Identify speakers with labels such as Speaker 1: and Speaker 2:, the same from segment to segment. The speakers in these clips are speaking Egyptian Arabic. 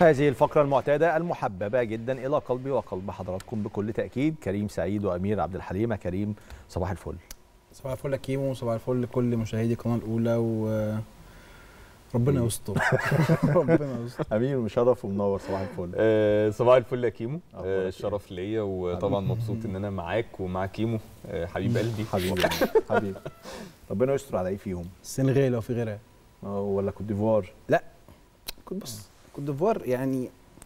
Speaker 1: هذه الفقرة المعتادة المحببة جدا إلى قلبي وقلب حضراتكم بكل تأكيد كريم سعيد وأمير عبد الحليم كريم صباح الفل
Speaker 2: صباح الفل يا كيمو وصباح الفل لكل مشاهدي القناه الاولى و ربنا يستر ربنا يستر
Speaker 1: أمير مشرف ومنور صباح الفل
Speaker 3: آه، صباح الفل يا كيمو
Speaker 1: أخبارك
Speaker 3: آه،
Speaker 1: إيه؟
Speaker 3: الشرف ليا وطبعا مبسوط ان انا معاك ومع كيمو آه، حبيب قلبي
Speaker 1: حبيبي حبيبي ربنا يستر على أي فيهم
Speaker 2: السنغال لو في غيرها
Speaker 1: آه، ولا كوت ديفوار
Speaker 2: كنت بص كوت ديفوار يعني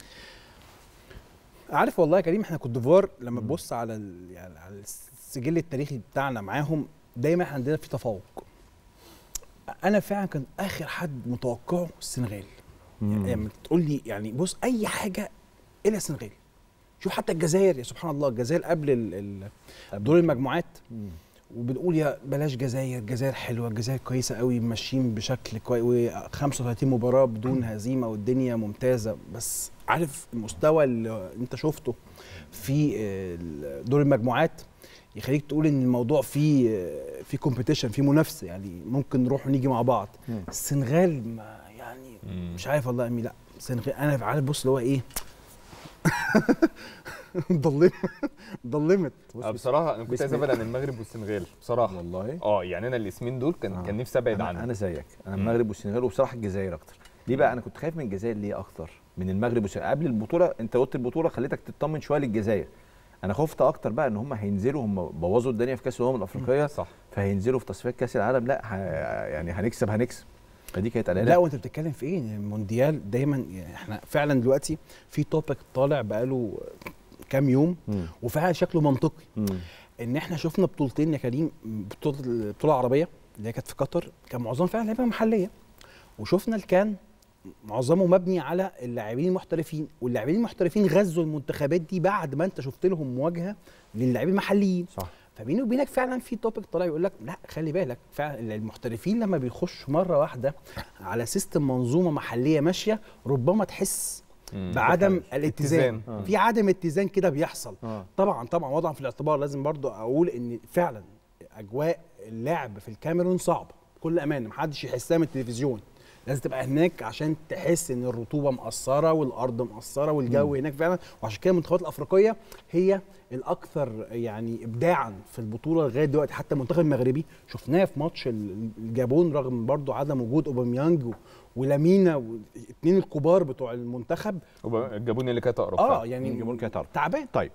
Speaker 2: عارف والله يا كريم احنا كوت ديفوار لما
Speaker 1: مم.
Speaker 2: تبص على ال... يعني على السجل التاريخي بتاعنا معاهم دايما احنا عندنا في تفوق انا فعلا كان اخر حد متوقعه السنغال يعني لما تقول لي يعني بص اي حاجه الا السنغال شوف حتى الجزائر يا سبحان الله الجزائر قبل ال- ال- دور المجموعات
Speaker 1: مم.
Speaker 2: وبنقول يا بلاش جزائر جزائر حلوه الجزائر كويسه قوي ماشيين بشكل كويس 35 مباراه بدون هزيمه والدنيا ممتازه بس عارف المستوى اللي انت شفته في آه، دور المجموعات يخليك تقول ان الموضوع فيه آه، في كومبيتيشن في منافسه يعني ممكن نروح ونيجي مع بعض
Speaker 1: مم.
Speaker 2: السنغال ما يعني
Speaker 3: مم.
Speaker 2: مش عارف والله يا امي لا السنغال انا عارف بص اللي هو ايه ضلمت ضلمت
Speaker 3: آه، بصراحه انا كنت
Speaker 1: بسم
Speaker 3: عايز ابعد عن المغرب والسنغال بصراحه
Speaker 1: والله
Speaker 3: اه يعني انا الاسمين دول كان
Speaker 1: آه.
Speaker 3: كان نفسي ابعد
Speaker 1: أنا,
Speaker 3: عنهم
Speaker 1: أنا زيك أنا
Speaker 3: مم.
Speaker 1: المغرب والسنغال وبصراحة الجزائر أكتر ليه بقى أنا كنت خايف من الجزائر ليه أكتر من المغرب والسنغال قبل البطولة أنت قلت البطولة خليتك تطمن شوية للجزائر أنا خفت أكتر بقى إن هم هينزلوا هم بوظوا الدنيا في كأس الأمم الأفريقية
Speaker 3: صح
Speaker 1: فهينزلوا في تصفيات كاس العالم لا ه... يعني هنكسب هنكسب فدي كانت قلقانه
Speaker 2: لا وانت بتتكلم في ايه المونديال دايما يعني احنا فعلا دلوقتي في توبيك طالع بقاله كام يوم
Speaker 1: مم.
Speaker 2: وفعلا شكله منطقي
Speaker 1: مم.
Speaker 2: ان احنا شفنا بطولتين يا كريم بطوله البطوله العربيه اللي هي كانت في قطر كان معظمها فعلا لعيبه محليه وشفنا الكان معظمه مبني على اللاعبين المحترفين واللاعبين المحترفين غزوا المنتخبات دي بعد ما انت شفت لهم مواجهه للاعبين المحليين
Speaker 1: صح
Speaker 2: فبيني وبينك فعلا في توبيك طالع يقول لك لا خلي بالك فعلا المحترفين لما بيخشوا مره واحده على سيستم منظومه محليه ماشيه ربما تحس
Speaker 3: مم.
Speaker 2: بعدم الاتزان
Speaker 3: اتزان.
Speaker 1: آه.
Speaker 2: في عدم اتزان كده بيحصل
Speaker 1: اه
Speaker 2: طبعا طبعا وضعا في الاعتبار لازم برضو اقول ان فعلا اجواء اللعب في الكاميرون صعبه بكل امانه محدش يحسها من التلفزيون لازم تبقى هناك عشان تحس ان الرطوبه مقصره والارض مقصره والجو هناك فعلا وعشان كده المنتخبات الافريقيه هي الاكثر يعني ابداعا في البطوله لغايه دلوقتي حتى المنتخب المغربي شفناه في ماتش ال- الجابون رغم برضو عدم وجود اوباميانج و- ولامينا والاثنين الكبار بتوع المنتخب
Speaker 3: وب- الجابون اللي كانت اقرب
Speaker 2: اه
Speaker 3: فعلا.
Speaker 2: يعني
Speaker 1: الجمهور كانت تعرف
Speaker 2: تعبان
Speaker 1: طيب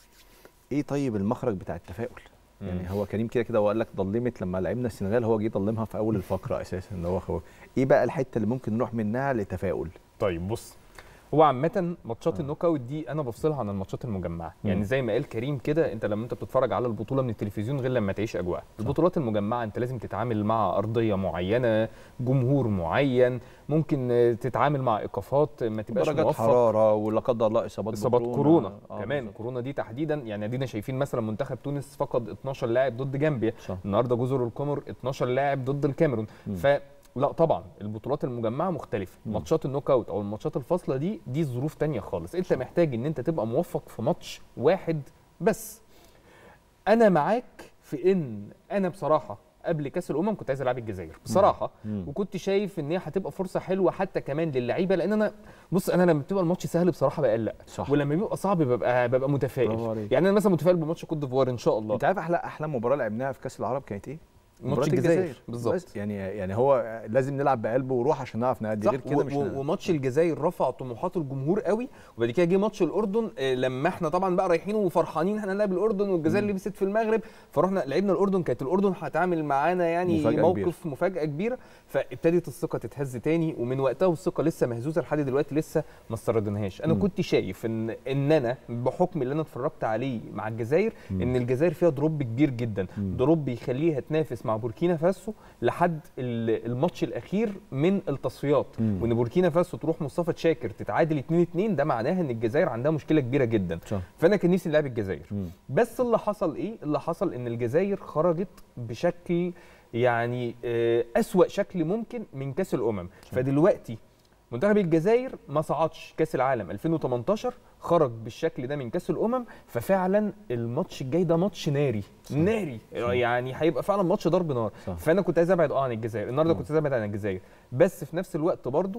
Speaker 1: ايه طيب المخرج بتاع التفاؤل
Speaker 3: مم.
Speaker 1: يعني هو كريم كده كده وقال لك ضلمت لما لعبنا السنغال هو جه ضلمها في اول الفقره اساسا ان هو هو ايه بقى الحته اللي ممكن نروح منها لتفاؤل
Speaker 3: طيب بص هو عامة ماتشات
Speaker 1: آه.
Speaker 3: النوك اوت دي انا بفصلها عن الماتشات المجمعة،
Speaker 1: مم.
Speaker 3: يعني زي ما قال كريم كده انت لما انت بتتفرج على البطولة من التلفزيون غير لما تعيش اجواء، البطولات المجمعة انت لازم تتعامل مع ارضية معينة، جمهور معين، ممكن آه، تتعامل مع ايقافات ما تبقاش
Speaker 1: درجات
Speaker 3: موفق
Speaker 1: حراره ولا قدر الله اصابات
Speaker 3: اصابات كورونا
Speaker 1: آه،
Speaker 3: كمان
Speaker 1: بالظبط.
Speaker 3: كورونا دي تحديدا يعني ادينا شايفين مثلا منتخب تونس فقد 12 لاعب ضد جامبيا
Speaker 1: صح.
Speaker 3: النهارده جزر القمر 12 لاعب ضد الكاميرون
Speaker 1: مم.
Speaker 3: ف لا طبعا البطولات المجمعه مختلفه
Speaker 1: مم.
Speaker 3: ماتشات النوك اوت او الماتشات الفاصله دي دي ظروف تانية خالص انت محتاج ان انت تبقى موفق في ماتش واحد بس انا معاك في ان انا بصراحه قبل كاس الامم كنت عايز العب الجزائر بصراحه
Speaker 1: مم.
Speaker 3: وكنت شايف ان هي هتبقى فرصه حلوه حتى كمان للعيبه لان انا بص انا لما بتبقى الماتش سهل بصراحه بقلق
Speaker 1: صح
Speaker 3: ولما بيبقى صعب ببقى ببقى متفائل
Speaker 1: برافو عليك.
Speaker 3: يعني انا مثلا متفائل بماتش كوت ديفوار ان شاء الله
Speaker 1: انت عارف احلى احلى مباراه لعبناها في كاس العرب كانت ايه؟
Speaker 3: ماتش
Speaker 1: مباراة
Speaker 3: الجزائر بالظبط
Speaker 1: بس يعني يعني هو لازم نلعب بقلب وروح عشان نعرف نأدي غير كده
Speaker 3: و-
Speaker 1: مش
Speaker 3: و-
Speaker 1: هنلعب.
Speaker 3: وماتش الجزائر رفع طموحات الجمهور قوي وبعد كده جه ماتش الاردن آه، لما احنا طبعا بقى رايحين وفرحانين احنا هنلعب الاردن والجزائر لبست في المغرب فرحنا لعبنا الاردن كانت الاردن هتعامل معانا يعني
Speaker 1: مفاجأة
Speaker 3: موقف
Speaker 1: كبيرة.
Speaker 3: مفاجاه كبيره فابتدت الثقه تتهز تاني ومن وقتها والثقه لسه مهزوزه لحد دلوقتي لسه ما استردناهاش انا
Speaker 1: مم.
Speaker 3: كنت شايف ان ان انا بحكم اللي انا اتفرجت عليه مع الجزائر
Speaker 1: مم.
Speaker 3: ان الجزائر فيها دروب كبير جدا
Speaker 1: مم.
Speaker 3: دروب يخليها تنافس مع بوركينا فاسو لحد ال- الماتش الاخير من التصفيات
Speaker 1: مم.
Speaker 3: وان بوركينا فاسو تروح مصطفى شاكر تتعادل 2 2 ده معناها ان الجزائر عندها مشكله كبيره جدا
Speaker 1: صح.
Speaker 3: فانا كان نفسي نلعب الجزائر
Speaker 1: مم.
Speaker 3: بس اللي حصل ايه اللي حصل ان الجزائر خرجت بشكل يعني آه، اسوا شكل ممكن من كاس الامم فدلوقتي منتخب الجزائر ما صعدش كاس العالم 2018 خرج بالشكل ده من كاس الامم ففعلا الماتش الجاي ده ماتش ناري
Speaker 1: صح.
Speaker 3: ناري يعني هيبقى فعلا ماتش ضرب نار
Speaker 1: صح.
Speaker 3: فانا كنت عايز ابعد اه عن الجزائر النهارده
Speaker 1: مم.
Speaker 3: كنت عايز ابعد عن الجزائر بس في نفس الوقت برضه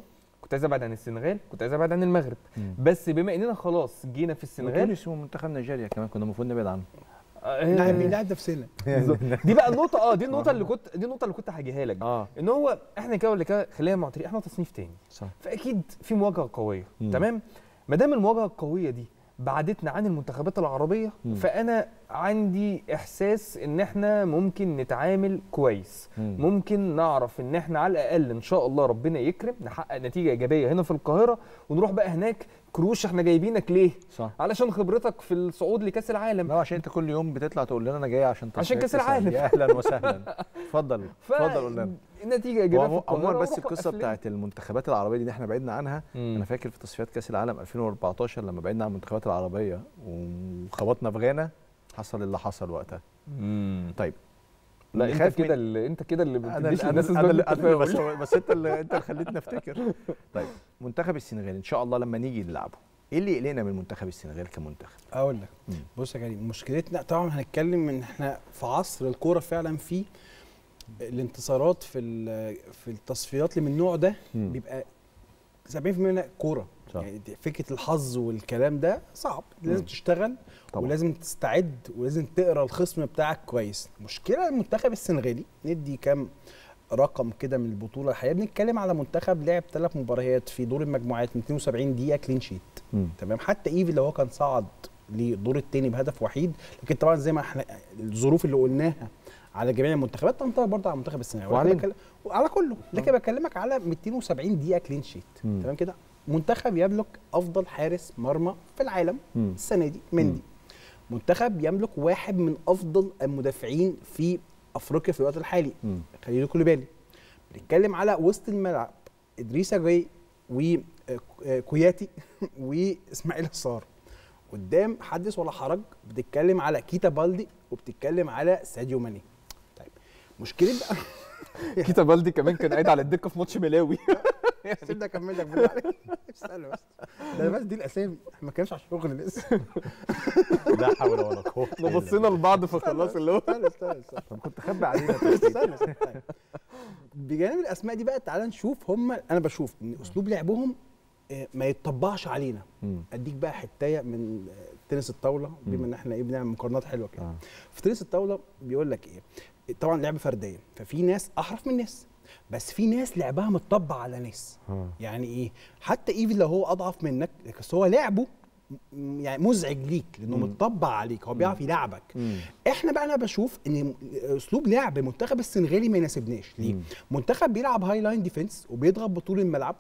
Speaker 3: كنت عايز ابعد عن السنغال كنت عايز ابعد عن المغرب
Speaker 1: مم.
Speaker 3: بس بما اننا خلاص جينا في السنغال
Speaker 1: وتونس ومنتخب نيجيريا كمان كنا المفروض نبعد عنه
Speaker 3: آه،
Speaker 2: لاعب لاعب نفسنا
Speaker 3: بالظبط. دي بقى النقطه اه دي النقطه اللي كنت دي النقطه اللي كنت هاجيها لك
Speaker 1: اه
Speaker 3: ان هو احنا كده ولا كده خلينا معترفين احنا تصنيف تاني
Speaker 1: صح
Speaker 3: فاكيد في مواجهه قويه
Speaker 1: مم.
Speaker 3: تمام ما دام المواجهه القويه دي بعدتنا عن المنتخبات العربيه
Speaker 1: مم.
Speaker 3: فانا عندي احساس ان احنا ممكن نتعامل كويس
Speaker 1: مم.
Speaker 3: ممكن نعرف ان احنا على الاقل ان شاء الله ربنا يكرم نحقق نتيجه ايجابيه هنا في القاهره ونروح بقى هناك كروش احنا جايبينك ليه
Speaker 1: صح
Speaker 3: علشان خبرتك في الصعود لكاس العالم
Speaker 1: لا عشان انت كل يوم بتطلع تقول لنا انا جاي عشان
Speaker 3: عشان
Speaker 1: تصفيات
Speaker 3: كأس العالم.
Speaker 1: يا اهلا وسهلا اتفضل اتفضل قول لنا
Speaker 3: النتيجه ايجابيه في
Speaker 1: هو
Speaker 3: القاهره
Speaker 1: عموما بس
Speaker 3: وروح
Speaker 1: القصه
Speaker 3: وقف لنا.
Speaker 1: بتاعت المنتخبات العربيه دي اللي احنا بعدنا عنها
Speaker 3: مم.
Speaker 1: انا فاكر في تصفيات كاس العالم 2014 لما بعدنا عن المنتخبات العربيه وخبطنا في غانا حصل اللي حصل وقتها
Speaker 3: مم.
Speaker 1: طيب
Speaker 3: لا انت
Speaker 1: نخاف من-
Speaker 3: كده اللي انت كده اللي ما
Speaker 1: انا
Speaker 3: بتديش
Speaker 1: انا
Speaker 3: للناس
Speaker 1: انا
Speaker 3: اسباب
Speaker 1: اللي- أنا اللي- بس
Speaker 3: التفاؤل
Speaker 1: بس انت اللي انت اللي خليتني افتكر طيب منتخب السنغال ان شاء الله لما نيجي نلعبه ايه اللي يقلقنا من منتخب السنغال كمنتخب
Speaker 2: اقول لك
Speaker 1: مم.
Speaker 2: بص يا كريم مشكلتنا طبعا هنتكلم ان احنا في عصر الكوره فعلا في الانتصارات في ال- في التصفيات اللي من النوع ده
Speaker 1: مم.
Speaker 2: بيبقى 70% منها كوره
Speaker 1: صح.
Speaker 2: يعني دي فكره الحظ والكلام ده صعب لازم
Speaker 1: مم.
Speaker 2: تشتغل
Speaker 1: طبعا.
Speaker 2: ولازم تستعد ولازم تقرا الخصم بتاعك كويس مشكله المنتخب السنغالي ندي كام رقم كده من البطوله الحقيقه بنتكلم على منتخب لعب ثلاث مباريات في دور المجموعات 270 دقيقه كلين شيت
Speaker 1: مم.
Speaker 2: تمام حتى ايفي اللي هو كان صعد للدور الثاني بهدف وحيد لكن طبعا زي ما احنا الظروف اللي قلناها على جميع المنتخبات تنطبق برضه على منتخب السنغال ولكن
Speaker 1: وعلينا.
Speaker 2: بتكلم- وعلى كله لكن بكلمك على 270 دقيقه كلين شيت
Speaker 1: مم.
Speaker 2: تمام كده منتخب يملك افضل حارس مرمى في العالم
Speaker 1: مم.
Speaker 2: السنه دي مندي منتخب يملك واحد من افضل المدافعين في افريقيا في الوقت الحالي
Speaker 1: مم.
Speaker 2: خلينا كل بالي بنتكلم على وسط الملعب ادريس جاي وكوياتي واسماعيل حصار قدام حدث ولا حرج بتتكلم على كيتا بالدي وبتتكلم على ساديو ماني طيب مشكله بقى
Speaker 3: كيتا بالدي كمان كان قاعد على الدكه في ماتش ملاوي
Speaker 2: سيبني اكمل لك بالله عليك استنى بس ده بس دي الاسامي احنا ما كانش على الشغل لسه
Speaker 1: لا حول ولا قوه
Speaker 3: احنا بصينا لبعض فخلاص اللي هو
Speaker 2: استنى استنى استنى
Speaker 1: طب كنت خبي علينا
Speaker 2: استنى استنى بجانب الاسماء دي بقى تعالى نشوف هم انا بشوف ان اسلوب لعبهم آه، ما يتطبقش علينا
Speaker 1: مم.
Speaker 2: اديك بقى حتايه من آه، تنس الطاوله بما ان احنا ايه بنعمل مقارنات حلوه كده
Speaker 1: آه.
Speaker 2: في تنس الطاوله بيقول لك ايه طبعا لعبه فرديه ففي ناس احرف من ناس بس في ناس لعبها متطبق على ناس
Speaker 1: آه.
Speaker 2: يعني ايه حتى ايفن لو هو اضعف منك بس هو لعبه م- يعني مزعج ليك لانه
Speaker 1: مم.
Speaker 2: متطبق عليك هو بيعرف يلعبك
Speaker 1: مم.
Speaker 2: احنا بقى انا بشوف ان اسلوب لعب المنتخب السنغالي ما يناسبناش ليه
Speaker 1: مم.
Speaker 2: منتخب بيلعب هاي لاين ديفنس وبيضغط بطول الملعب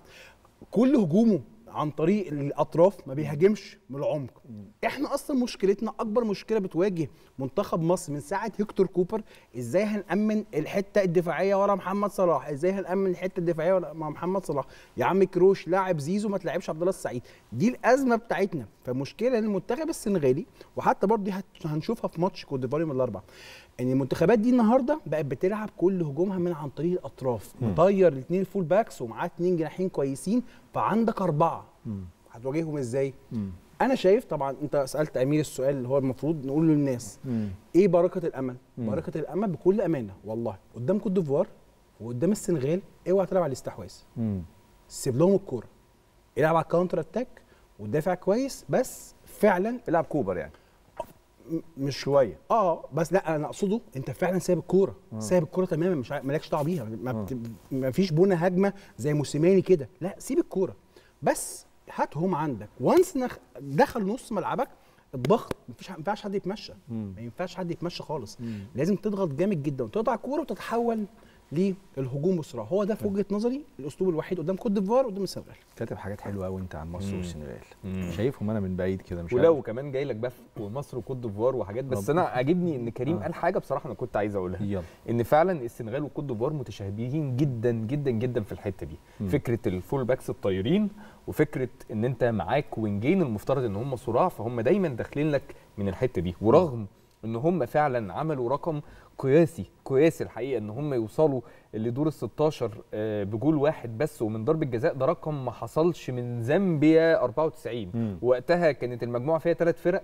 Speaker 2: كل هجومه عن طريق الاطراف ما بيهاجمش من العمق احنا اصلا مشكلتنا اكبر مشكله بتواجه منتخب مصر من ساعه هيكتور كوبر ازاي هنامن الحته الدفاعيه ورا محمد صلاح ازاي هنامن الحته الدفاعيه ورا مع محمد صلاح يا عم كروش لاعب زيزو ما تلعبش عبد الله السعيد دي الازمه بتاعتنا فمشكله ان المنتخب السنغالي وحتى برضه دي هت- هنشوفها في ماتش كوت ديفوار يوم الاربعاء ان المنتخبات دي النهارده بقت بتلعب كل هجومها من عن طريق الاطراف مطير الاثنين الفول باكس ومعاه اثنين جناحين كويسين فعندك اربعه هتواجههم ازاي؟
Speaker 1: مم.
Speaker 2: انا شايف طبعا انت سالت امير السؤال اللي هو المفروض نقوله للناس
Speaker 1: مم.
Speaker 2: ايه بركه الامل؟
Speaker 1: مم.
Speaker 2: بركه الامل بكل امانه والله قدام كوت ديفوار وقدام السنغال اوعى تلعب على الاستحواذ
Speaker 1: مم.
Speaker 2: سيب لهم الكوره العب على الكاونتر اتاك ودافع كويس بس فعلا
Speaker 1: العب كوبر يعني
Speaker 2: م- مش
Speaker 1: شويه
Speaker 2: اه بس لا انا اقصده انت فعلا سايب الكوره
Speaker 1: آه.
Speaker 2: سايب الكوره تماما مش عا- مالكش دعوه بيها ما,
Speaker 1: آه.
Speaker 2: بت... ما فيش بنى هجمه زي موسيماني كده لا سيب الكوره بس هاتهم عندك وانس نخ... دخل نص ملعبك الضغط مفيش ما ينفعش حد يتمشى
Speaker 1: مم.
Speaker 2: ما ينفعش حد يتمشى خالص
Speaker 1: مم.
Speaker 2: لازم تضغط جامد جدا وتقطع الكوره وتتحول للهجوم بسرعه هو ده في وجهه نظري الاسلوب الوحيد قدام كوت ديفوار وقدام السنغال
Speaker 1: كاتب حاجات حلوه قوي انت عن مصر
Speaker 3: مم.
Speaker 1: والسنغال
Speaker 3: مم.
Speaker 1: شايفهم انا من بعيد كده مش
Speaker 3: ولو
Speaker 1: عارف.
Speaker 3: كمان جاي لك بقى في مصر وكوت ديفوار وحاجات بس
Speaker 1: رب.
Speaker 3: انا عاجبني ان كريم
Speaker 1: آه.
Speaker 3: قال حاجه بصراحه انا كنت عايز اقولها
Speaker 1: يلا
Speaker 3: ان فعلا السنغال وكوت ديفوار متشابهين جدا جدا جدا في الحته دي
Speaker 1: مم.
Speaker 3: فكره الفول باكس الطايرين وفكره ان انت معاك وينجين المفترض ان هم صراع فهم دايما داخلين لك من الحته دي ورغم ان هم فعلا عملوا رقم قياسي قياسي الحقيقه ان هم يوصلوا لدور ال 16 آه، بجول واحد بس ومن ضربه جزاء ده رقم ما حصلش من زامبيا 94
Speaker 1: مم.
Speaker 3: وقتها كانت المجموعه فيها ثلاث فرق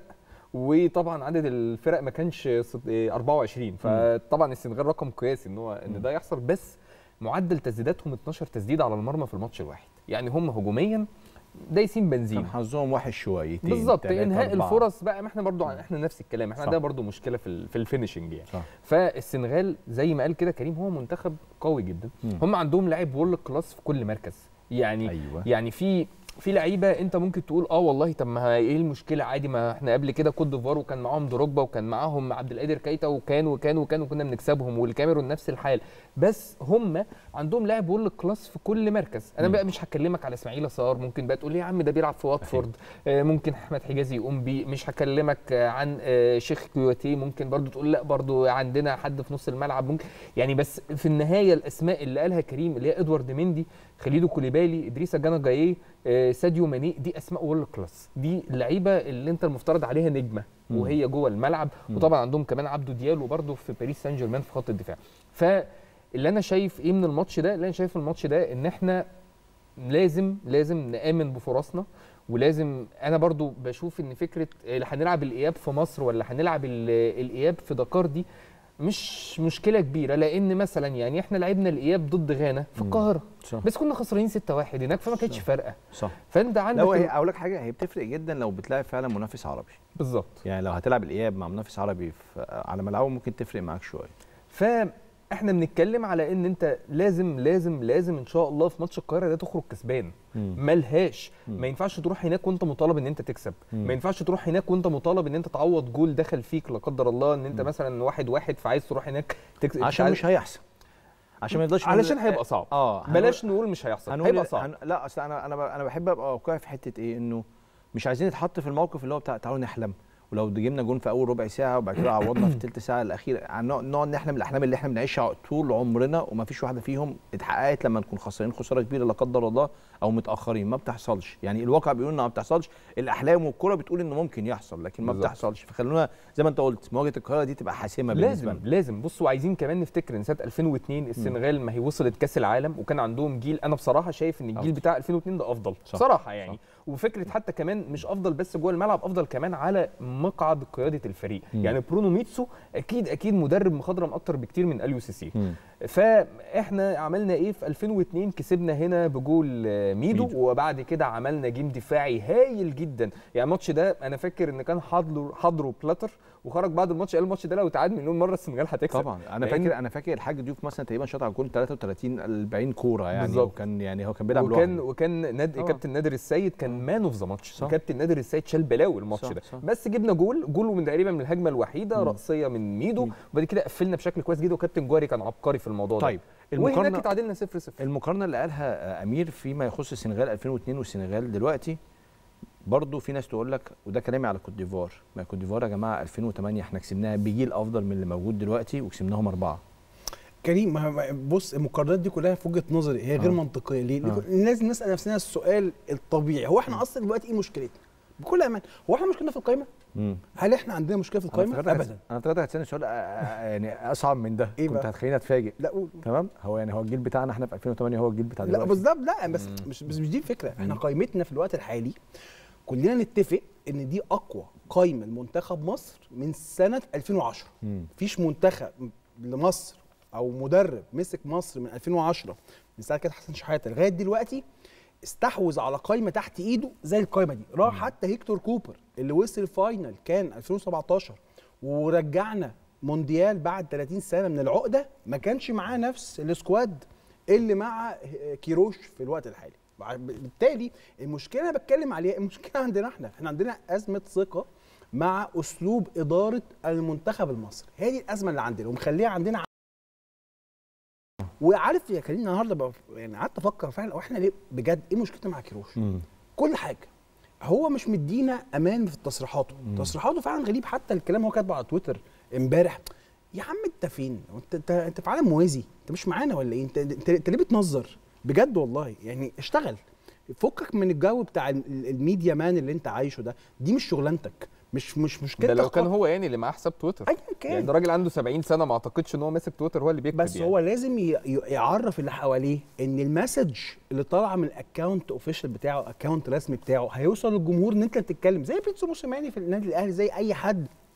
Speaker 3: وطبعا عدد الفرق ما كانش ست- آه، 24 فطبعا السنغال رقم قياسي ان هو ان ده يحصل بس معدل تسديداتهم 12 تسديده على المرمى في الماتش الواحد يعني هم هجوميا دايسين بنزين
Speaker 1: كان حظهم وحش شويتين
Speaker 3: بالظبط
Speaker 1: تلاتة،
Speaker 3: انهاء
Speaker 1: أربعة.
Speaker 3: الفرص بقى ما احنا برضو احنا نفس الكلام احنا
Speaker 1: صح.
Speaker 3: عندنا برضو مشكله في ال- في الفينشنج يعني
Speaker 1: صح.
Speaker 3: فالسنغال زي ما قال كده كريم هو منتخب قوي جدا
Speaker 1: مم.
Speaker 3: هم عندهم لاعب وورلد كلاس في كل مركز يعني
Speaker 1: ايوه
Speaker 3: يعني في في لعيبه انت ممكن تقول اه والله طب ما ايه المشكله عادي ما احنا قبل كده كوت ديفوار وكان معاهم دروجبا وكان معاهم عبد القادر كيتا وكان وكان وكان وكنا بنكسبهم والكاميرون نفس الحال بس هم عندهم لاعب وورلد كلاس في كل مركز انا
Speaker 1: مم.
Speaker 3: بقى مش هكلمك على اسماعيل صار ممكن بقى تقول لي يا عم ده بيلعب في واتفورد آه، ممكن احمد حجازي يقوم بيه مش هكلمك آه، عن آه، شيخ كيواتي ممكن برضو تقول لا برضو عندنا حد في نص الملعب ممكن يعني بس في النهايه الاسماء اللي قالها كريم اللي هي ادوارد مندي خليدو كوليبالي ادريسا جانا جايه آه، ساديو ماني دي اسماء وورلد كلاس دي اللعيبه اللي انت المفترض عليها نجمه
Speaker 1: مم.
Speaker 3: وهي جوه الملعب
Speaker 1: مم.
Speaker 3: وطبعا عندهم كمان عبدو ديالو برضو في باريس سان جيرمان في خط الدفاع فاللي انا شايف ايه من الماتش ده اللي انا شايف الماتش ده ان احنا لازم لازم نآمن بفرصنا ولازم انا برضو بشوف ان فكره اللي هنلعب الاياب في مصر ولا هنلعب ال- الاياب في دكار دي مش مشكله كبيره لان مثلا يعني احنا لعبنا الاياب ضد غانا في
Speaker 1: مم.
Speaker 3: القاهره
Speaker 1: صح
Speaker 3: بس كنا خسرانين 6-1 هناك فما كانتش
Speaker 1: صح.
Speaker 3: فارقه
Speaker 1: صح
Speaker 3: فانت عندك
Speaker 1: لا هو هي
Speaker 3: ال-
Speaker 1: اقول لك حاجه هي بتفرق جدا لو بتلاعب فعلا منافس عربي
Speaker 3: بالظبط
Speaker 1: يعني لو هتلعب الاياب مع منافس عربي في على ملعبه ممكن تفرق معاك شويه
Speaker 3: فاحنا بنتكلم على ان انت لازم لازم لازم ان شاء الله في ماتش القاهره ده تخرج كسبان ملهاش
Speaker 1: مم.
Speaker 3: ما ينفعش تروح هناك وانت مطالب ان انت تكسب
Speaker 1: مم.
Speaker 3: ما ينفعش تروح هناك وانت مطالب ان انت تعوض جول دخل فيك لا قدر الله ان انت
Speaker 1: مم.
Speaker 3: مثلا واحد واحد فعايز تروح هناك تكسب
Speaker 1: عشان مش هيحصل عشان ما يفضلش
Speaker 3: علشان هيبقى صعب
Speaker 1: اه هنقول-
Speaker 3: بلاش نقول مش هيحصل
Speaker 1: هنقول
Speaker 3: هيبقى صعب
Speaker 1: هن... لا اصل انا انا ب... انا بحب ابقى واقعي في حته ايه انه مش عايزين نتحط في الموقف اللي هو بتاع تعالوا نحلم ولو جبنا جون في اول ربع ساعه وبعد كده عوضنا في الثلث ساعه الاخيره عن- نقعد نقعد نحلم الاحلام اللي احنا بنعيشها طول عمرنا وما فيش واحده فيهم اتحققت لما نكون خسرانين خساره كبيره لا قدر الله او متاخرين ما بتحصلش يعني الواقع بيقول انها ما بتحصلش الاحلام والكره بتقول انه ممكن يحصل لكن ما
Speaker 3: بالظبط.
Speaker 1: بتحصلش فخلونا زي ما انت قلت مواجهه القاهره دي تبقى حاسمه بالنسبه
Speaker 3: لازم
Speaker 1: لنا
Speaker 3: لازم بصوا عايزين كمان نفتكر ان سنه 2002 السنغال ما هي وصلت كاس العالم وكان عندهم جيل انا بصراحه شايف ان الجيل
Speaker 1: أفضل.
Speaker 3: بتاع 2002 ده افضل
Speaker 1: صح.
Speaker 3: بصراحه يعني
Speaker 1: صح.
Speaker 3: وفكره حتى كمان مش افضل بس جوه الملعب افضل كمان على مقعد قياده الفريق
Speaker 1: مم.
Speaker 3: يعني برونو ميتسو اكيد اكيد مدرب مخضرم اكتر بكتير من اليو سي سي
Speaker 1: مم.
Speaker 3: فاحنا عملنا ايه في 2002 كسبنا هنا بجول آه، ميدو,
Speaker 1: ميدو.
Speaker 3: وبعد كده عملنا جيم دفاعي هايل جدا يعني الماتش ده انا فاكر ان كان حضره حضره بلاتر وخرج بعد الماتش قال الماتش ده لو اتعاد مليون مره السنغال هتكسب
Speaker 1: طبعا انا
Speaker 3: لأن-
Speaker 1: فاكر انا فاكر الحاج ضيوف مثلا تقريبا شاط على الجول 33 40 كوره يعني
Speaker 3: بالظبط.
Speaker 1: وكان يعني هو كان بيلعب
Speaker 3: وكان
Speaker 1: لوحده
Speaker 3: وكان ناد
Speaker 1: طبعا.
Speaker 3: كابتن نادر السيد كان مان اوف ذا ماتش
Speaker 1: صح.
Speaker 3: كابتن نادر السيد شال بلاوي الماتش
Speaker 1: صح،
Speaker 3: ده
Speaker 1: صح.
Speaker 3: بس جبنا جول جول من تقريبا من الهجمه الوحيده
Speaker 1: مم.
Speaker 3: راسيه من ميدو
Speaker 1: مم.
Speaker 3: وبعد كده قفلنا بشكل كويس جدا وكابتن جواري كان عبقري في الموضوع ده
Speaker 1: طيب
Speaker 3: وهناك
Speaker 1: المقارنه
Speaker 3: اتعادلنا 0 0
Speaker 1: المقارنه اللي قالها آه، امير فيما يخص السنغال 2002 والسنغال دلوقتي برضه في ناس تقول لك وده كلامي على كوت ديفوار ما كوت ديفوار يا جماعه 2008 احنا كسبناها بجيل افضل من اللي موجود دلوقتي وكسبناهم اربعه
Speaker 2: كريم ما- ما- بص المقارنات دي كلها في وجهه نظري هي غير
Speaker 1: آه.
Speaker 2: منطقيه ليه؟
Speaker 1: آه.
Speaker 2: لازم نسال نفسنا السؤال الطبيعي هو احنا اصلا دلوقتي ايه مشكلتنا؟ بكل امان هو احنا مشكلتنا في القائمه؟
Speaker 1: امم
Speaker 2: هل احنا عندنا مشكله في
Speaker 1: انا
Speaker 2: القائمه؟
Speaker 1: افتكرتك
Speaker 2: ابدا
Speaker 1: انا افتكرتك هتسالني سؤال آه، آه، يعني اصعب من ده
Speaker 2: إيه
Speaker 1: كنت
Speaker 2: بقى؟
Speaker 1: هتخليني اتفاجئ
Speaker 2: لا قول
Speaker 1: تمام هو يعني هو الجيل بتاعنا احنا في 2008 هو الجيل بتاع
Speaker 2: لا
Speaker 1: دلوقتي
Speaker 2: بالظبط لا بس
Speaker 3: مم.
Speaker 2: مش بس مش دي الفكره احنا
Speaker 1: مم.
Speaker 2: قائمتنا في الوقت الحالي كلنا نتفق ان دي اقوى قائمه لمنتخب مصر من سنه 2010
Speaker 1: مم.
Speaker 2: مفيش منتخب لمصر او مدرب مسك مصر من 2010 من ساعه كده حسن شحاته لغايه دلوقتي استحوذ على قائمه تحت ايده زي القائمه دي راح حتى هيكتور كوبر اللي وصل فاينل كان 2017 ورجعنا مونديال بعد 30 سنه من العقده ما كانش معاه نفس السكواد اللي مع كيروش في الوقت الحالي بالتالي المشكله اللي انا بتكلم عليها المشكله عندنا احنا احنا عندنا ازمه ثقه مع اسلوب اداره المنتخب المصري هي دي الازمه اللي عندنا ومخليها عندنا وعارف يا كريم النهارده بقى يعني قعدت افكر فعلا هو احنا ليه بجد ايه مشكلتنا مع كيروش؟
Speaker 1: مم.
Speaker 2: كل حاجه هو مش مدينا امان في تصريحاته
Speaker 1: مم.
Speaker 2: تصريحاته فعلا غريب حتى الكلام هو كاتبه على تويتر امبارح يا عم انت فين انت انت, انت في عالم موازي انت مش معانا ولا ايه انت انت, انت ليه بتنظر بجد والله يعني اشتغل فكك من الجو بتاع ال- الميديا مان اللي انت عايشه ده دي مش شغلانتك مش مش مشكلتك
Speaker 3: ده لو كان
Speaker 2: خالص.
Speaker 3: هو يعني اللي معاه حساب تويتر
Speaker 2: ايا
Speaker 3: يعني
Speaker 2: كان
Speaker 3: ده راجل عنده 70 سنه ما اعتقدش ان هو ماسك تويتر هو اللي بيكتب
Speaker 2: بس
Speaker 3: يعني.
Speaker 2: هو لازم ي- ي- يعرف اللي حواليه ان المسج اللي طالعه من الاكونت اوفيشال بتاعه اكونت رسمي بتاعه هيوصل للجمهور ان انت بتتكلم زي بيتسو موسيماني في النادي الاهلي زي اي حد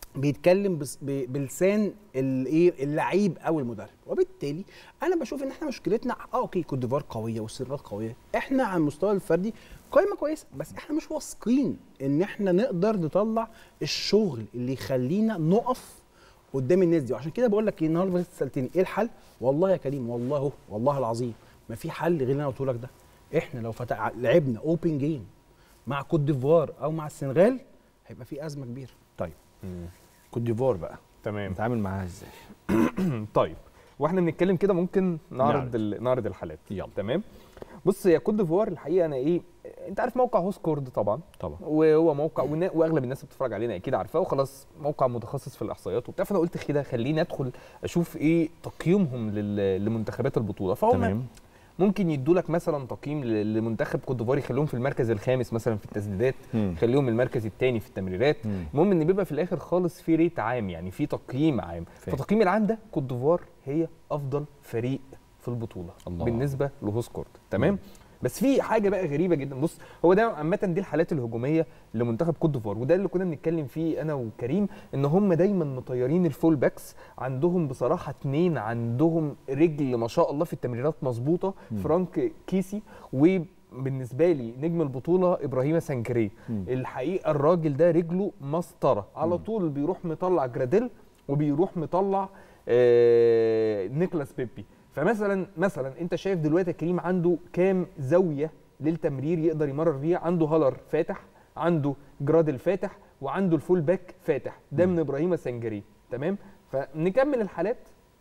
Speaker 2: بيتكلم بس ب- بلسان الايه اللعيب او المدرب وبالتالي انا بشوف ان احنا مشكلتنا اه اوكي كوت ديفوار قويه والسنغال قويه احنا على المستوى الفردي قائمه كويسه بس احنا مش واثقين ان احنا نقدر نطلع الشغل اللي يخلينا نقف قدام الناس دي وعشان كده بقول لك ايه النهارده اللي سالتني ايه الحل والله يا كريم والله هو والله العظيم ما في حل غير اللي انا قلته لك ده احنا لو فتح لعبنا اوبن جيم مع كوت ديفوار او مع السنغال هيبقى في ازمه كبيره
Speaker 1: طيب كوت ديفوار بقى
Speaker 3: تمام
Speaker 1: نتعامل معاها ازاي
Speaker 3: طيب واحنا بنتكلم كده ممكن نعرض
Speaker 1: نعرض.
Speaker 3: ال- نعرض الحالات
Speaker 1: يلا.
Speaker 3: تمام بص يا كوت ديفوار الحقيقه انا ايه انت عارف موقع هوسكورد طبعا
Speaker 1: طبعا
Speaker 3: وهو موقع والنا- واغلب الناس اللي بتتفرج علينا اكيد عارفاه وخلاص موقع متخصص في الاحصائيات وبتاع فانا قلت كده خليني ادخل اشوف ايه تقييمهم لل- لمنتخبات البطوله فهم
Speaker 1: تمام
Speaker 3: ممكن يدوا لك مثلا تقييم ل- لمنتخب كوت ديفوار يخليهم في المركز الخامس مثلا في التسديدات
Speaker 1: مم.
Speaker 3: يخليهم المركز الثاني في التمريرات
Speaker 1: مم.
Speaker 3: المهم ان بيبقى في الاخر خالص في ريت عام يعني في تقييم عام
Speaker 1: فاهم.
Speaker 3: فالتقييم العام ده كوت ديفوار هي افضل فريق في البطوله
Speaker 1: الله.
Speaker 3: بالنسبه لهوسكورد تمام
Speaker 1: مم.
Speaker 3: بس في حاجه بقى غريبه جدا بص هو ده عامه دي الحالات الهجوميه لمنتخب كوت ديفوار وده اللي كنا بنتكلم فيه انا وكريم ان هم دايما مطيرين الفول باكس عندهم بصراحه اتنين عندهم رجل ما شاء الله في التمريرات مظبوطه فرانك كيسي وبالنسبه لي نجم البطوله ابراهيم سانكري
Speaker 1: مم.
Speaker 3: الحقيقه الراجل ده رجله مسطره على طول بيروح مطلع جراديل وبيروح مطلع آه نيكلاس بيبي فمثلا مثلا انت شايف دلوقتي يا كريم عنده كام زاويه للتمرير يقدر يمرر بيها عنده هالر فاتح عنده جرادل فاتح وعنده الفول باك فاتح ده من ابراهيم سنجري تمام فنكمل الحالات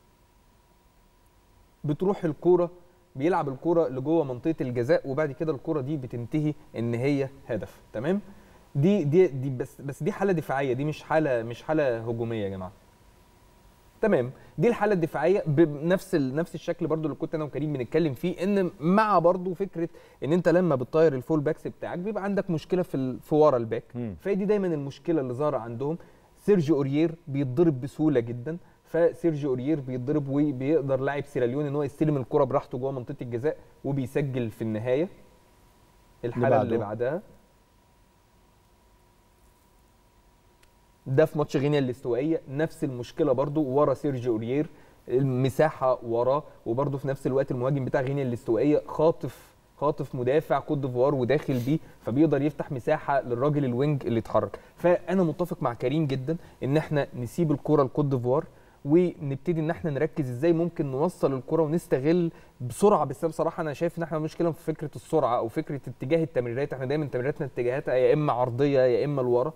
Speaker 3: بتروح الكوره بيلعب الكوره لجوه منطقه الجزاء وبعد كده الكوره دي بتنتهي ان هي هدف تمام دي دي دي بس بس دي حاله دفاعيه دي مش حاله مش حاله هجوميه يا جماعه تمام دي الحاله الدفاعيه بنفس ال- نفس الشكل برضو اللي كنت انا وكريم بنتكلم فيه ان مع برضو فكره ان انت لما بتطير الفول باكس بتاعك بيبقى عندك مشكله في ال- في ورا الباك
Speaker 1: مم.
Speaker 3: فهي دي دايما المشكله اللي ظاهره عندهم سيرجيو اوريير بيتضرب بسهوله جدا فسيرجيو اوريير بيتضرب وبيقدر لاعب سيراليون ان هو يستلم الكره براحته جوه منطقه الجزاء وبيسجل في النهايه الحاله اللي
Speaker 1: بعده.
Speaker 3: بعدها ده في ماتش غينيا الاستوائيه نفس المشكله برضو ورا سيرجيو اوريير المساحه وراه وبرضو في نفس الوقت المهاجم بتاع غينيا الاستوائيه خاطف خاطف مدافع كوت ديفوار وداخل بيه فبيقدر يفتح مساحه للراجل الوينج اللي اتحرك فانا متفق مع كريم جدا ان احنا نسيب الكره لكوت ديفوار ونبتدي ان احنا نركز ازاي ممكن نوصل الكره ونستغل بسرعه بس أنا بصراحه انا شايف ان احنا مشكله في فكره السرعه او فكره اتجاه التمريرات احنا دايما تمريراتنا اتجاهاتها يا اما عرضيه يا اما لورا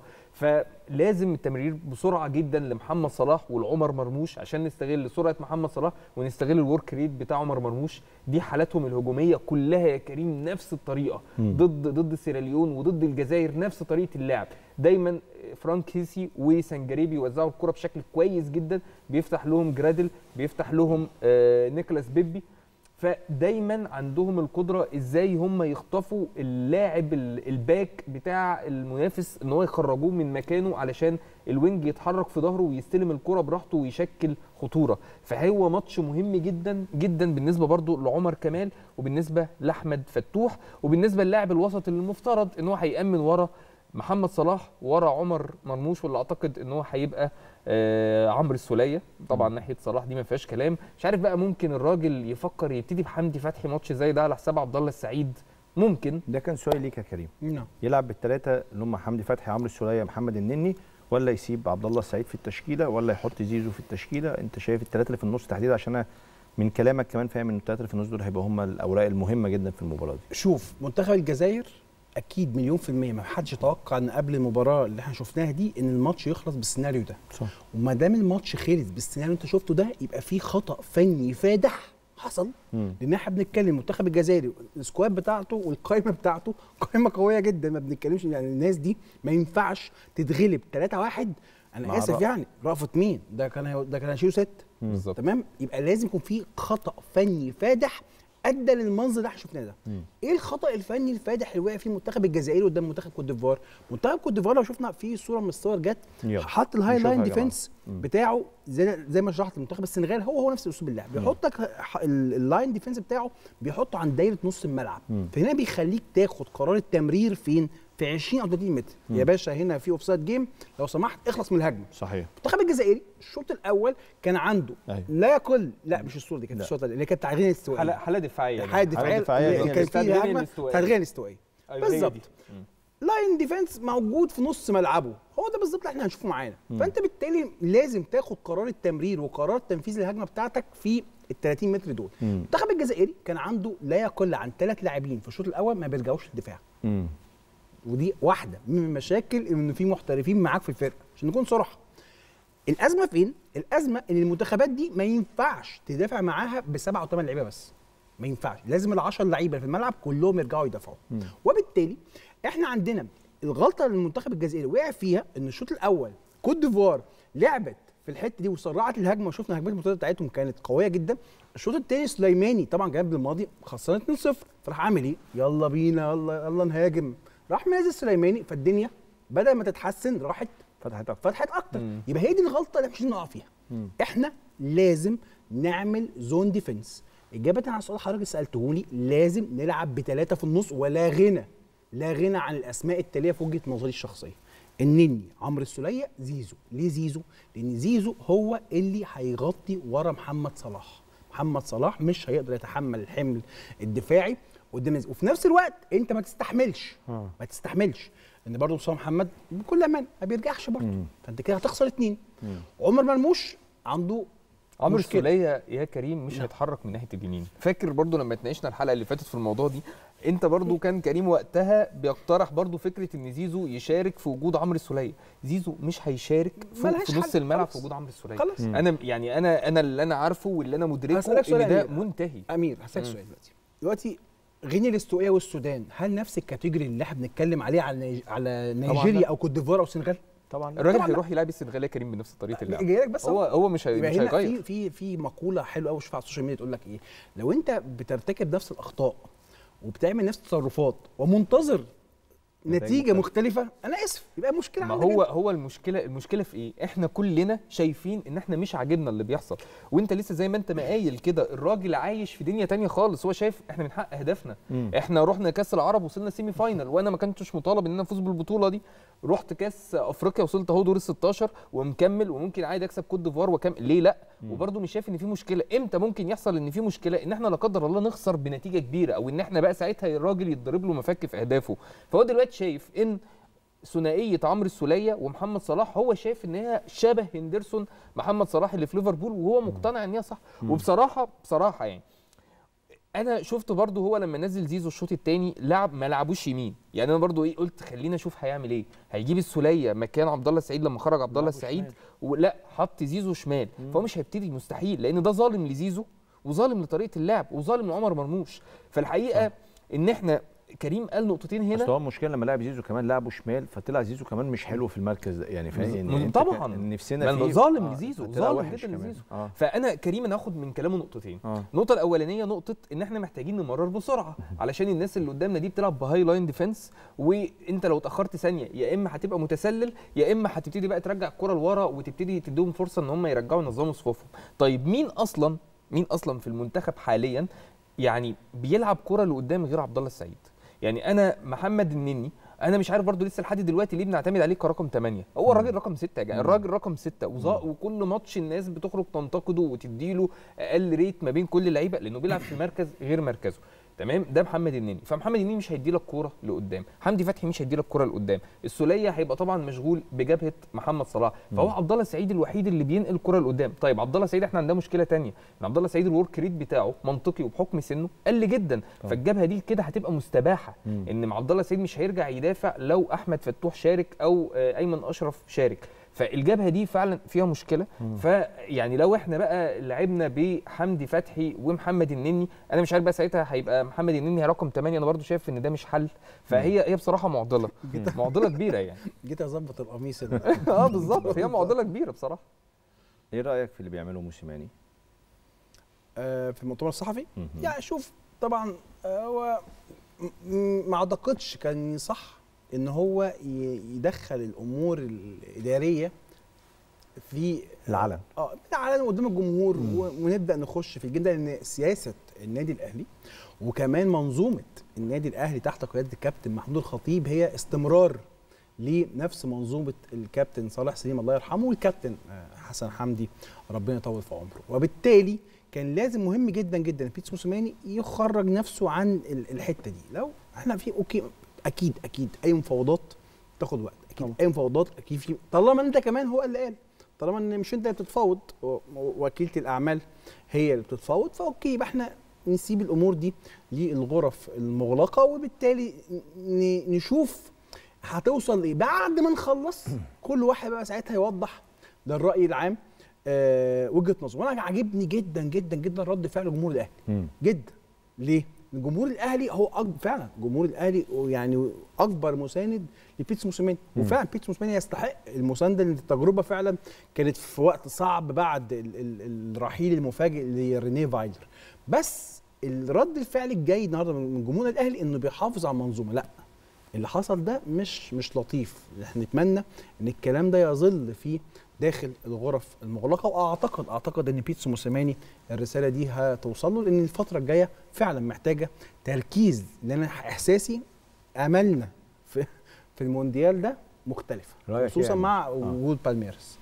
Speaker 3: فلازم التمرير بسرعه جدا لمحمد صلاح والعمر مرموش عشان نستغل سرعه محمد صلاح ونستغل الورك ريت بتاع عمر مرموش دي حالاتهم الهجوميه كلها يا كريم نفس الطريقه
Speaker 1: مم.
Speaker 3: ضد ضد سيراليون وضد الجزائر نفس طريقه اللعب دايما فرانك كيسي وسنجاري بيوزعوا الكره بشكل كويس جدا بيفتح لهم جرادل بيفتح لهم آه نيكلاس بيبي فدايما عندهم القدره ازاي هم يخطفوا اللاعب ال- الباك بتاع المنافس ان هو يخرجوه من مكانه علشان الوينج يتحرك في ظهره ويستلم الكره براحته ويشكل خطوره فهو ماتش مهم جدا جدا بالنسبه برضو لعمر كمال وبالنسبه لاحمد فتوح وبالنسبه للاعب الوسط اللي المفترض ان هو هيامن ورا محمد صلاح ورا عمر مرموش واللي اعتقد ان هو هيبقى آه عمرو السوليه طبعا ناحيه صلاح دي ما فيهاش كلام مش عارف بقى ممكن الراجل يفكر يبتدي بحمدي فتحي ماتش زي ده على حساب عبد الله السعيد ممكن
Speaker 1: ده كان سؤال ليك يا كريم
Speaker 2: نعم
Speaker 1: يلعب بالثلاثه اللي هم حمدي فتحي عمرو السوليه محمد النني ولا يسيب عبد الله السعيد في التشكيله ولا يحط زيزو في التشكيله انت شايف الثلاثه اللي في النص تحديدا عشان أنا من كلامك كمان فاهم ان الثلاثه اللي في النص دول هيبقوا هم الاوراق المهمه جدا في المباراه دي
Speaker 2: شوف منتخب الجزائر اكيد مليون في الميه ما حدش يتوقع ان قبل المباراه اللي احنا شفناها دي ان الماتش يخلص بالسيناريو ده
Speaker 1: صح
Speaker 2: وما دام الماتش خلص بالسيناريو اللي انت شفته ده يبقى في خطا فني فادح حصل
Speaker 1: مم.
Speaker 2: لان احنا بنتكلم المنتخب الجزائري السكواد بتاعته والقائمه بتاعته قائمه قويه جدا ما بنتكلمش يعني الناس دي ما ينفعش تتغلب 3 1 انا
Speaker 1: مع
Speaker 2: اسف
Speaker 1: رأ-
Speaker 2: يعني رأفت مين ده كان هي- ده كان هيشيله ست
Speaker 3: بالظبط
Speaker 2: تمام يبقى لازم يكون في خطا فني فادح ادى للمنظر اللي احنا شفناه ده
Speaker 1: مم.
Speaker 2: ايه الخطا الفني الفادح اللي وقع فيه المنتخب الجزائري قدام منتخب كوت ديفوار منتخب كوت ديفوار لو شفنا في صوره من الصور جت
Speaker 1: يلا.
Speaker 2: حط الهاي
Speaker 1: نشوفها
Speaker 2: لاين
Speaker 1: يا جماعة.
Speaker 2: ديفنس
Speaker 1: مم.
Speaker 2: بتاعه زي زي ما شرحت منتخب السنغال هو هو نفس اسلوب اللعب بيحط لك ح- ال- اللاين ديفنس بتاعه بيحطه عند دايره نص الملعب
Speaker 1: مم.
Speaker 2: فهنا بيخليك تاخد قرار التمرير فين في في 20 او 30 متر يا باشا هنا في اوفسايد جيم لو سمحت اخلص من الهجمه
Speaker 1: صحيح
Speaker 2: المنتخب الجزائري الشوط الاول كان عنده
Speaker 1: أيوة.
Speaker 2: لا يقل لا مش الصوره دي كانت
Speaker 1: لا.
Speaker 2: الصوره اللي كانت بتاع غينيا الاستوائيه
Speaker 3: حاله حاله دفاعيه
Speaker 2: حاله دفاعيه
Speaker 1: دفاعية
Speaker 2: اللي
Speaker 1: غينيا
Speaker 2: كان
Speaker 3: بتاعت
Speaker 2: فيها
Speaker 3: غينيا
Speaker 2: هجمه
Speaker 3: الاستوائية.
Speaker 2: بتاعت غينيا الاستوائيه
Speaker 3: أيوة، هي دي.
Speaker 2: بالظبط لاين ديفenس موجود في نص ملعبه هو ده بالظبط اللي احنا هنشوفه معانا فانت بالتالي لازم تاخد قرار التمرير وقرار تنفيذ الهجمه بتاعتك في ال 30 متر دول المنتخب الجزائري كان عنده لا يقل عن ثلاث لاعبين في الشوط الاول ما بيرجعوش للدفاع
Speaker 1: مم.
Speaker 2: ودي واحده من المشاكل ان في محترفين معاك في الفرقه عشان نكون صراحه الازمه فين الازمه ان المنتخبات دي ما ينفعش تدافع معاها بسبعه وثمان لعيبه بس ما ينفعش لازم ال10 لعيبه في الملعب كلهم يرجعوا يدافعوا وبالتالي احنا عندنا الغلطه اللي المنتخب الجزائري وقع فيها ان الشوط الاول كوت ديفوار لعبت في الحته دي وسرعت الهجمه وشفنا هجمات المنتخب بتاعتهم كانت قويه جدا الشوط الثاني سليماني طبعا جاب الماضي خسران 2-0 فراح عامل ايه يلا بينا يلا يلا نهاجم راح منزل سليماني فالدنيا بدل ما تتحسن راحت
Speaker 1: فتحت اكتر
Speaker 2: فتحت اكتر يبقى هي دي الغلطه اللي احنا مش عايزين نقع فيها احنا لازم نعمل زون ديفنس اجابه على السؤال حضرتك سالته لي لازم نلعب بثلاثه في النص ولا غنى لا غنى عن الاسماء التاليه في وجهه نظري الشخصيه النني عمرو السوليه زيزو ليه زيزو لان زيزو هو اللي هيغطي ورا محمد صلاح محمد صلاح مش هيقدر يتحمل الحمل الدفاعي قدام الز- وفي نفس الوقت انت ما تستحملش ما تستحملش ان برضه مصطفى محمد بكل امان ما بيرجعش برضه فانت كده هتخسر اتنين عمر مرموش عنده
Speaker 3: عمرو
Speaker 2: مشكلة.
Speaker 3: السوليه يا كريم مش هيتحرك من ناحيه اليمين فاكر برضو لما اتناقشنا الحلقه اللي فاتت في الموضوع دي انت برضو كان كريم وقتها بيقترح برضو فكره ان زيزو يشارك في وجود عمرو السوليه زيزو مش هيشارك في,
Speaker 2: ملهاش
Speaker 3: في نص
Speaker 2: حل.
Speaker 3: الملعب
Speaker 2: خلاص.
Speaker 3: في وجود عمرو السوليه
Speaker 2: خلاص.
Speaker 3: انا يعني انا انا اللي انا عارفه واللي انا مدركه
Speaker 2: هسألك سؤال
Speaker 3: ان ده
Speaker 2: يا أمير.
Speaker 3: منتهي
Speaker 2: امير هسألك سؤال دلوقتي دلوقتي غينيا الاستوائيه والسودان هل نفس الكاتيجوري اللي احنا بنتكلم عليه على نيج... على نيجيريا
Speaker 1: لا.
Speaker 2: او كوت ديفوار او السنغال
Speaker 1: طبعا
Speaker 3: الراجل
Speaker 2: طبعاً لا.
Speaker 3: هيروح يلعب السنغال يا كريم بنفس طريقه اللعب
Speaker 2: جاي لك بس
Speaker 3: هو هو مش هي-
Speaker 2: يبقى
Speaker 3: مش
Speaker 2: هنا
Speaker 3: هيغير
Speaker 2: في في في مقوله حلوه قوي بشوفها على السوشيال ميديا تقول لك ايه لو انت بترتكب نفس الاخطاء وبتعمل نفس التصرفات ومنتظر نتيجه
Speaker 1: مختلفة.
Speaker 2: مختلفه انا اسف يبقى مشكله
Speaker 3: ما
Speaker 2: عندك
Speaker 3: هو
Speaker 2: أنت.
Speaker 3: هو المشكله المشكله في ايه احنا كلنا شايفين ان احنا مش عاجبنا اللي بيحصل وانت لسه زي ما انت ما قايل كده الراجل عايش في دنيا تانية خالص هو شايف احنا بنحقق اهدافنا
Speaker 1: مم.
Speaker 3: احنا رحنا كاس العرب وصلنا سيمي فاينل وانا ما كنتش مطالب ان انا افوز بالبطوله دي رحت كاس افريقيا وصلت اهو دور ال 16 ومكمل وممكن عادي اكسب كوت ديفوار وكمل ليه لا وبرده مش شايف ان في مشكله امتى ممكن يحصل ان في مشكله ان احنا لا قدر الله نخسر بنتيجه كبيره او ان احنا بقى ساعتها الراجل يتضرب له مفك في اهدافه فهو دلوقتي شايف ان ثنائيه عمرو السوليه ومحمد صلاح هو شايف ان هي شبه هندرسون محمد صلاح اللي في ليفربول وهو مقتنع ان هي صح وبصراحه بصراحه يعني انا شفت برضو هو لما نزل زيزو الشوط الثاني لعب ما لعبوش يمين يعني انا برضو ايه قلت خلينا اشوف هيعمل ايه هيجيب السوليه مكان عبد الله السعيد لما خرج عبد الله
Speaker 1: لعبه
Speaker 3: السعيد
Speaker 1: شمال.
Speaker 3: ولا حط زيزو شمال فهو مش هيبتدي مستحيل لان ده ظالم لزيزو وظالم لطريقه اللعب وظالم لعمر مرموش فالحقيقه ان احنا كريم قال نقطتين
Speaker 1: بس
Speaker 3: هنا
Speaker 1: هو المشكله لما لعب زيزو كمان لعبه شمال فطلع زيزو كمان مش حلو في المركز ده يعني فاهم يعني
Speaker 3: من-
Speaker 1: أنت
Speaker 3: طبعا
Speaker 1: كان نفسنا
Speaker 3: ما
Speaker 1: فيه
Speaker 3: ظالم
Speaker 1: آه،
Speaker 3: لزيزو
Speaker 1: طلع
Speaker 3: ظالم
Speaker 1: وحش
Speaker 3: جدا
Speaker 1: كمان.
Speaker 3: لزيزو
Speaker 1: اه
Speaker 3: فانا كريم انا هاخد من كلامه نقطتين
Speaker 1: اه
Speaker 3: النقطة الأولانية نقطة إن إحنا محتاجين نمرر بسرعة علشان الناس اللي قدامنا دي بتلعب بهاي لاين ديفenس وأنت لو اتأخرت ثانية يا إما هتبقى متسلل يا إما هتبتدي بقى ترجع الكرة لورا وتبتدي تديهم فرصة إن هم يرجعوا ينظموا صفوفهم. طيب مين أصلا مين أصلا في المنتخب حاليا يعني بيلعب كرة لقدام غير عبد الله السعيد؟ يعني أنا محمد النني انا مش عارف برضو لسه لحد دلوقتي ليه بنعتمد عليه كرقم 8 هو الراجل رقم 6 يا جماعه الراجل رقم 6 وكل ماتش الناس بتخرج تنتقده وتديله اقل ريت ما بين كل اللعيبه لانه بيلعب في مركز غير مركزه تمام ده محمد النني فمحمد النني مش هيدي لك كوره لقدام حمدي فتحي مش هيدي لك كوره لقدام السوليه هيبقى طبعا مشغول بجبهه محمد صلاح فهو عبد الله السعيد الوحيد اللي بينقل الكوره لقدام طيب عبد الله السعيد احنا عندنا مشكله تانية ان عبد الله السعيد الورك ريت بتاعه منطقي وبحكم سنه قل جدا فالجبهه دي كده هتبقى مستباحه ان عبد الله السعيد مش هيرجع يدافع لو احمد فتوح شارك او آه، ايمن اشرف شارك فالجبهه دي فعلا فيها مشكله فيعني لو احنا بقى لعبنا بحمدي فتحي ومحمد النني انا مش عارف بقى ساعتها هيبقى محمد النني رقم 8 انا برضو شايف ان ده مش حل فهي هي بصراحه معضله معضله كبيره يعني
Speaker 2: جيت اظبط القميص ده
Speaker 3: اه بالظبط هي معضله كبيره بصراحه
Speaker 1: ايه رايك في اللي بيعمله موسيماني؟
Speaker 2: آه، في المؤتمر الصحفي
Speaker 1: مهم.
Speaker 2: يعني شوف طبعا آه، هو م- م- ما اعتقدش كان صح ان هو ي- يدخل الامور الاداريه في
Speaker 1: العلن.
Speaker 2: اه العلن قدام الجمهور و- ونبدا نخش في الجدل لان سياسه النادي الاهلي وكمان منظومه النادي الاهلي تحت قياده الكابتن محمود الخطيب هي استمرار لنفس منظومه الكابتن صالح سليم الله يرحمه والكابتن آه، حسن حمدي ربنا يطول في عمره وبالتالي كان لازم مهم جدا جدا بيتس موسيماني يخرج نفسه عن ال- الحته دي لو احنا في اوكي اكيد اكيد اي مفاوضات تاخد وقت اكيد
Speaker 1: طبعا.
Speaker 2: اي مفاوضات اكيد في طالما انت كمان هو اللي قال طالما ان مش انت اللي بتتفاوض و- و- وكيله الاعمال هي اللي بتتفاوض فاوكي يبقى احنا نسيب الامور دي للغرف المغلقه وبالتالي ن- نشوف هتوصل لايه بعد ما نخلص كل واحد بقى ساعتها يوضح للراي العام آه وجهه نظره وانا عاجبني جدا جدا جدا رد فعل جمهور الاهلي
Speaker 1: مم.
Speaker 2: جدا ليه؟ الجمهور الاهلي هو أكبر فعلا جمهور الاهلي يعني اكبر مساند لبيتس موسيماني وفعلا بيتس موسيماني يستحق المسانده لان التجربه فعلا كانت في وقت صعب بعد ال ال الرحيل المفاجئ لرينيه فايلر بس الرد الفعل الجيد النهارده من من جمهور الاهلي انه بيحافظ على المنظومه لا اللي حصل ده مش مش لطيف احنا نتمنى ان الكلام ده يظل في داخل الغرف المغلقه واعتقد اعتقد ان بيتسو موسيماني الرساله دي هتوصل له لان الفتره الجايه فعلا محتاجه تركيز لان احساسي املنا في في المونديال ده مختلفه
Speaker 1: رأيك
Speaker 2: خصوصا
Speaker 1: يعني؟
Speaker 2: مع
Speaker 1: آه.
Speaker 2: وجود بالميرس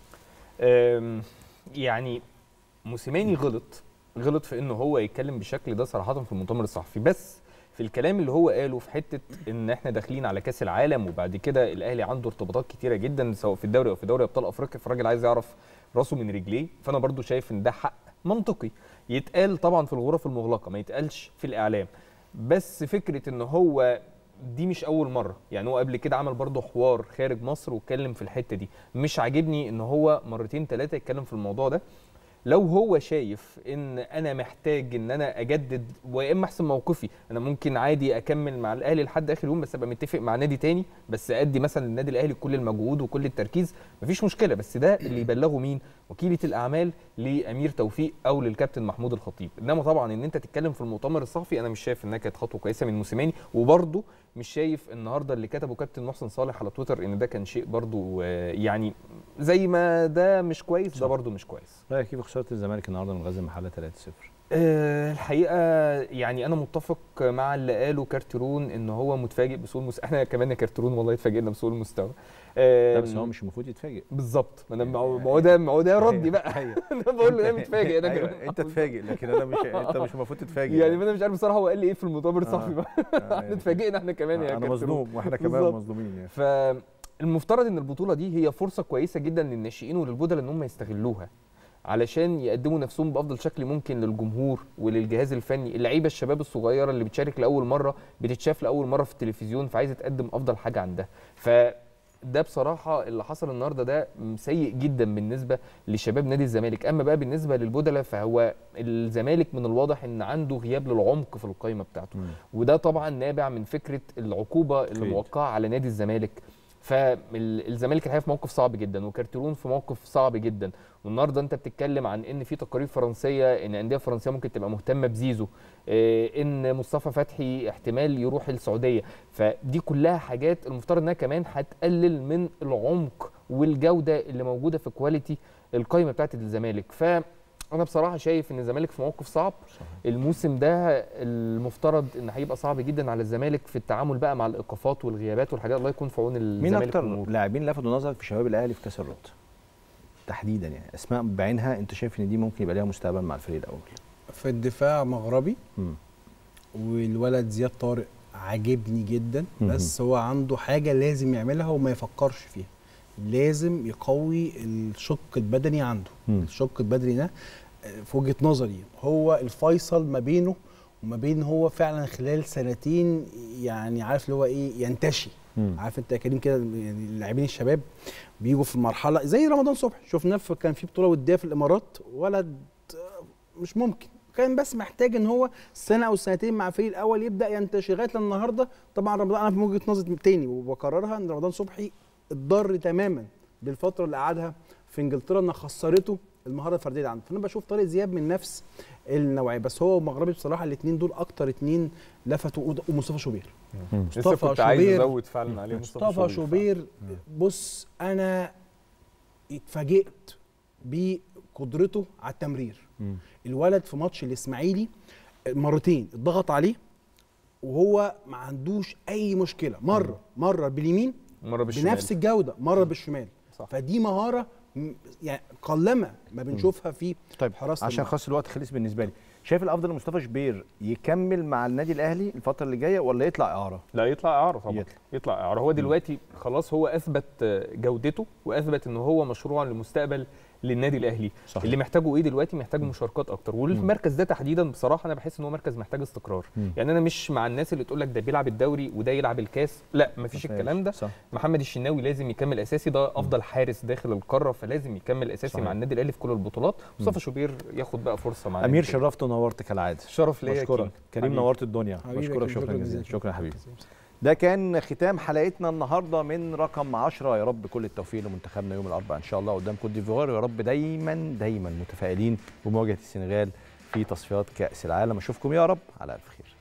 Speaker 3: أم، يعني موسيماني غلط غلط في انه هو يتكلم بالشكل ده صراحه في المؤتمر الصحفي بس في الكلام اللي هو قاله في حته ان احنا داخلين على كاس العالم وبعد كده الاهلي عنده ارتباطات كتيره جدا سواء في الدوري او في دوري ابطال افريقيا فالراجل عايز يعرف راسه من رجليه فانا برضو شايف ان ده حق منطقي يتقال طبعا في الغرف المغلقه ما يتقالش في الاعلام بس فكره ان هو دي مش اول مره يعني هو قبل كده عمل برضه حوار خارج مصر واتكلم في الحته دي مش عاجبني ان هو مرتين ثلاثه يتكلم في الموضوع ده لو هو شايف ان انا محتاج ان انا اجدد ويا اما احسن موقفي انا ممكن عادي اكمل مع الاهلي لحد اخر يوم بس ابقى متفق مع نادي تاني بس ادي مثلا للنادي الاهلي كل المجهود وكل التركيز مفيش مشكله بس ده اللي يبلغه مين وكيله الاعمال لامير توفيق او للكابتن محمود الخطيب انما طبعا ان انت تتكلم في المؤتمر الصحفي انا مش شايف انها كانت خطوه كويسه من موسيماني وبرده مش شايف النهارده اللي كتبه كابتن محسن صالح على تويتر ان ده كان شيء برده يعني زي ما ده مش كويس ده برده مش كويس
Speaker 1: رايك كيف خساره الزمالك النهارده من غزل المحله 3-0
Speaker 3: أه الحقيقه يعني انا متفق مع اللي قاله كارترون ان هو متفاجئ بسوء المستوى احنا كمان يا كارترون والله اتفاجئنا بسوء المستوى أه
Speaker 1: لا بس هو مش المفروض يتفاجئ
Speaker 3: بالظبط ما انا ما هو ما هو ده ما هو ده ردي بقى
Speaker 1: أيوة.
Speaker 3: انا بقول له ده متفاجئ انا
Speaker 1: أيوة،
Speaker 3: كمان
Speaker 1: انت تتفاجئ لكن انا مش انت مش المفروض تتفاجئ
Speaker 3: يعني انا مش عارف بصراحه هو قال لي ايه في المؤتمر الصحفي بقى
Speaker 1: آه،
Speaker 3: احنا
Speaker 1: يعني
Speaker 3: اتفاجئنا احنا كمان يا
Speaker 1: انا
Speaker 3: كابتن
Speaker 1: مظلوم واحنا كمان
Speaker 3: بالظبط.
Speaker 1: مظلومين يعني
Speaker 3: فالمفترض ان البطوله دي هي فرصه كويسه جدا للناشئين وللبودلة ان هم يستغلوها علشان يقدموا نفسهم بافضل شكل ممكن للجمهور وللجهاز الفني اللعيبه الشباب الصغيره اللي بتشارك لاول مره بتتشاف لاول مره في التلفزيون فعايزه تقدم افضل حاجه عندها فده بصراحه اللي حصل النهارده ده سيء جدا بالنسبه لشباب نادي الزمالك اما بقى بالنسبه للبودلة فهو الزمالك من الواضح ان عنده غياب للعمق في القائمه بتاعته
Speaker 1: مم.
Speaker 3: وده طبعا نابع من فكره العقوبه اللي
Speaker 1: أكيد.
Speaker 3: موقعه على نادي الزمالك فالزمالك الحقيقه في موقف صعب جدا وكارتيرون في موقف صعب جدا والنهارده انت بتتكلم عن ان في تقارير فرنسيه ان انديه فرنسيه ممكن تبقى مهتمه بزيزو إيه، ان مصطفى فتحي احتمال يروح السعوديه فدي كلها حاجات المفترض انها كمان هتقلل من العمق والجوده اللي موجوده في كواليتي القائمه بتاعت الزمالك ف انا بصراحه شايف ان الزمالك في موقف صعب الموسم ده المفترض ان هيبقى صعب جدا على الزمالك في التعامل بقى مع الايقافات والغيابات والحاجات الله يكون في عون الزمالك
Speaker 1: مين اكتر
Speaker 3: والأمور.
Speaker 1: لاعبين لفتوا نظرك في شباب الاهلي في كاس الرابطه تحديدا يعني اسماء بعينها انت شايف ان دي ممكن يبقى ليها مستقبل مع الفريق الاول
Speaker 2: في الدفاع مغربي
Speaker 1: مم.
Speaker 2: والولد زياد طارق عاجبني جدا
Speaker 1: مهم.
Speaker 2: بس هو عنده حاجه لازم يعملها وما يفكرش فيها لازم يقوي الشق البدني عنده
Speaker 1: مم.
Speaker 2: الشق البدني ده آه، في وجهه نظري هو الفيصل ما بينه وما بين هو فعلا خلال سنتين يعني عارف اللي هو ايه ينتشي
Speaker 1: مم.
Speaker 2: عارف انت يا كريم كده يعني اللاعبين الشباب بيجوا في مرحله زي رمضان صبحي شفناه في- كان في بطوله وديه في الامارات ولد آه، مش ممكن كان بس محتاج ان هو سنه او سنتين مع الفريق الاول يبدا ينتشر لغايه النهارده طبعا رمضان انا في وجهه نظري تاني وبكررها ان رمضان صبحي اتضر تماما بالفتره اللي قعدها في انجلترا انها خسرته المهاره الفرديه اللي عنده فانا بشوف طارق زياد من نفس النوعيه بس هو ومغربي بصراحه الاثنين دول اكتر اثنين لفتوا وده- ومصطفى شوبير
Speaker 1: مم.
Speaker 3: لسه
Speaker 2: مصطفى
Speaker 3: كنت عايز
Speaker 2: شوبير-
Speaker 3: ازود فعلا عليه
Speaker 2: مصطفى شوبير بص انا اتفاجئت بقدرته على التمرير
Speaker 1: مم.
Speaker 2: الولد في ماتش الاسماعيلي مرتين اتضغط عليه وهو ما عندوش اي مشكله مره مره باليمين
Speaker 3: مره بالشمال
Speaker 2: بنفس الجوده مره بالشمال
Speaker 3: صح.
Speaker 2: فدي مهاره م- يعني قلما ما بنشوفها في
Speaker 1: طيب
Speaker 2: حراسه
Speaker 1: عشان
Speaker 2: المرمى.
Speaker 1: خلاص الوقت خلص بالنسبه لي شايف الافضل لمصطفى شبير يكمل مع النادي الاهلي الفتره اللي جايه ولا يطلع اعاره
Speaker 3: لا يطلع اعاره طبعا
Speaker 1: يطلع.
Speaker 3: يطلع, يطلع اعاره هو دلوقتي خلاص هو اثبت جودته واثبت ان هو مشروع للمستقبل للنادي الاهلي
Speaker 1: صحيح.
Speaker 3: اللي محتاجه ايه دلوقتي محتاج مشاركات اكتر والمركز ده تحديدا بصراحه انا بحس ان هو مركز محتاج استقرار
Speaker 1: مم.
Speaker 3: يعني انا مش مع الناس اللي تقول لك ده بيلعب الدوري وده يلعب الكاس لا مفيش الكلام ده
Speaker 1: صح
Speaker 3: محمد الشناوي لازم يكمل اساسي ده افضل حارس داخل القاره فلازم يكمل اساسي
Speaker 1: صحيح.
Speaker 3: مع النادي الاهلي في كل البطولات مصطفى شوبير ياخد بقى فرصه مع
Speaker 1: امير
Speaker 3: النادي الأهلي.
Speaker 1: شرفت ونورت كالعاده
Speaker 3: شرف ليا يا
Speaker 1: بشكرك
Speaker 3: كينج.
Speaker 1: كريم
Speaker 3: حبيبي.
Speaker 1: نورت الدنيا
Speaker 2: حبيبي
Speaker 1: بشكرك
Speaker 2: يا
Speaker 1: شكرا
Speaker 2: كابتن،
Speaker 1: جزيلا
Speaker 2: جزيلا.
Speaker 1: شكرا يا حبيبي ده كان ختام حلقتنا النهارده من رقم 10 يا رب كل التوفيق لمنتخبنا يوم الاربعاء ان شاء الله قدام كوت ديفوار ويا رب دايما دايما متفائلين بمواجهه السنغال في تصفيات كاس العالم اشوفكم يا رب على الف خير